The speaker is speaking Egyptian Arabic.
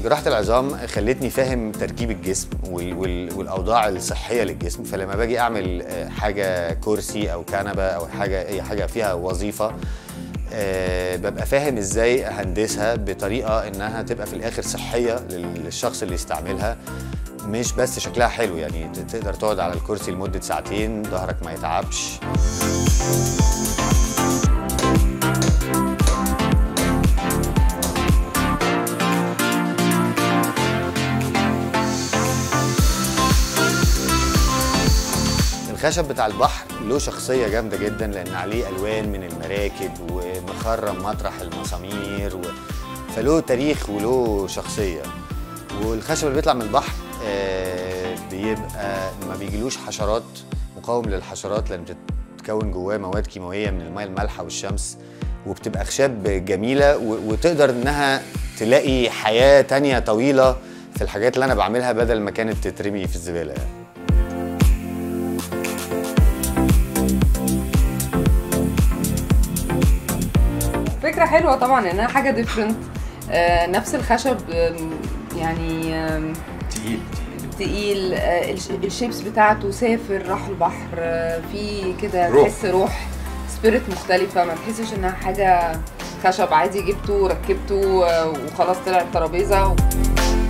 جراحه العظام خلتني فاهم تركيب الجسم وال وال والاوضاع الصحيه للجسم فلما باجي اعمل آه، حاجه كرسي او كنبه او حاجه اي حاجه فيها وظيفه آه، ببقى فاهم ازاي اهندسها بطريقه انها تبقى في الاخر صحيه للشخص اللي يستعملها مش بس شكلها حلو يعني ت- تقدر تقعد على الكرسي لمده ساعتين ظهرك ما يتعبش الخشب بتاع البحر له شخصية جامدة جدا لأن عليه ألوان من المراكب ومخرم مطرح المسامير و... فله تاريخ وله شخصية والخشب اللي بيطلع من البحر آه، بيبقى ما بيجيلوش حشرات مقاوم للحشرات لأن بتتكون جواه مواد كيماوية من الماء المالحة والشمس وبتبقى خشاب جميلة و- وتقدر إنها تلاقي حياة تانية طويلة في الحاجات اللي أنا بعملها بدل ما كانت تترمي في الزبالة يعني. فكرة حلوة طبعا انها حاجة ديفرنت نفس الخشب آم، يعني آم، تقيل تقيل آه، الش- الشيبس بتاعته سافر راح البحر آه، في كده روح. تحس روح سبيريت مختلفة ما تحسش انها حاجة خشب عادي جبته ركبته آه، وخلاص طلع الترابيزة